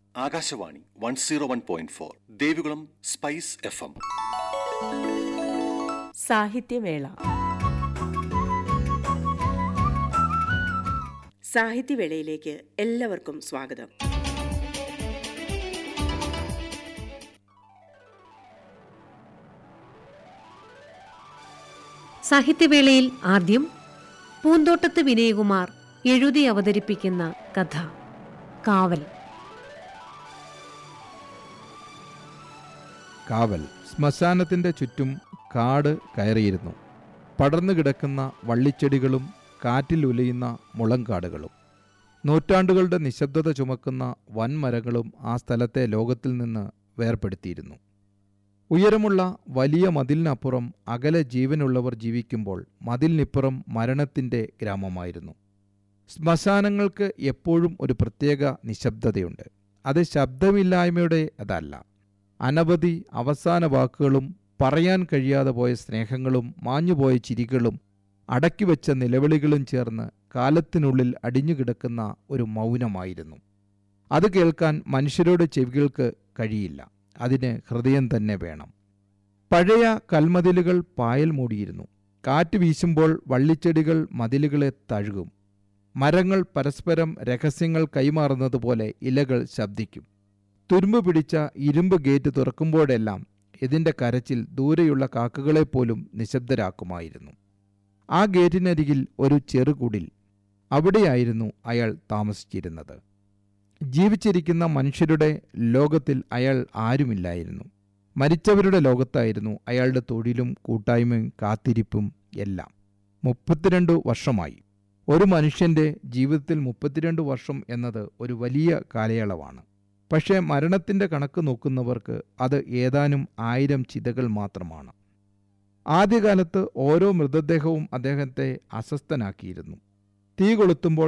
Akashvani one zero one point four Devikulam spice F M സാഹിത്യവേള സാഹിത്യവേളയിലേക്ക് എല്ലാവർക്കും സ്വാഗതം സാഹിത്യവേളയിൽ ആദ്യം പൂന്തോട്ടത്ത് വിനയകുമാർ എഴുതി അവതരിപ്പിക്കുന്ന കഥ കാവൽ കാവൽ ശ്മശാനത്തിന്റെ ചുറ്റും കാട് കയറിയിരുന്നു പടർന്നു കിടക്കുന്ന വള്ളിച്ചെടികളും കാറ്റിൽ ഉലയുന്ന മുളങ്കാടുകളും നൂറ്റാണ്ടുകളുടെ നിശബ്ദത ചുമക്കുന്ന വൻമരങ്ങളും ആ സ്ഥലത്തെ ലോകത്തിൽ നിന്ന് വേർപെടുത്തിയിരുന്നു ഉയരമുള്ള വലിയ മതിലിനപ്പുറം അകലെ ജീവനുള്ളവർ ജീവിക്കുമ്പോൾ മതിലിനിപ്പുറം മരണത്തിന്റെ ഗ്രാമമായിരുന്നു ശ്മശാനങ്ങൾക്ക് എപ്പോഴും ഒരു പ്രത്യേക നിശബ്ദതയുണ്ട് അത് ശബ്ദമില്ലായ്മയുടെ അതല്ല അനവധി അവസാന വാക്കുകളും പറയാൻ കഴിയാതെ പോയ സ്നേഹങ്ങളും മാഞ്ഞുപോയ ചിരികളും അടക്കിവെച്ച നിലവിളികളും ചേർന്ന് കാലത്തിനുള്ളിൽ അടിഞ്ഞുകിടക്കുന്ന ഒരു മൗനമായിരുന്നു അത് കേൾക്കാൻ മനുഷ്യരുടെ ചെവികൾക്ക് കഴിയില്ല അതിന് ഹൃദയം തന്നെ വേണം പഴയ കൽമതിലുകൾ പായൽ മൂടിയിരുന്നു കാറ്റ് വീശുമ്പോൾ വള്ളിച്ചെടികൾ മതിലുകളെ തഴുകും മരങ്ങൾ പരസ്പരം രഹസ്യങ്ങൾ കൈമാറുന്നതുപോലെ ഇലകൾ ശബ്ദിക്കും തുരുമ്പ് പിടിച്ച ഇരുമ്പ് ഗേറ്റ് തുറക്കുമ്പോഴെല്ലാം ഇതിന്റെ കരച്ചിൽ ദൂരെയുള്ള കാക്കകളെപ്പോലും നിശബ്ദരാക്കുമായിരുന്നു ആ ഗേറ്റിനരികിൽ ഒരു ചെറുകുടിൽ അവിടെയായിരുന്നു അയാൾ താമസിച്ചിരുന്നത് ജീവിച്ചിരിക്കുന്ന മനുഷ്യരുടെ ലോകത്തിൽ അയാൾ ആരുമില്ലായിരുന്നു മരിച്ചവരുടെ ലോകത്തായിരുന്നു അയാളുടെ തൊഴിലും കൂട്ടായ്മയും കാത്തിരിപ്പും എല്ലാം മുപ്പത്തിരണ്ട് വർഷമായി ഒരു മനുഷ്യന്റെ ജീവിതത്തിൽ മുപ്പത്തിരണ്ട് വർഷം എന്നത് ഒരു വലിയ കാലയളവാണ് പക്ഷേ മരണത്തിന്റെ കണക്ക് നോക്കുന്നവർക്ക് അത് ഏതാനും ആയിരം ചിതകൾ മാത്രമാണ് ആദ്യകാലത്ത് ഓരോ മൃതദേഹവും അദ്ദേഹത്തെ അസ്വസ്ഥനാക്കിയിരുന്നു തീ കൊളുത്തുമ്പോൾ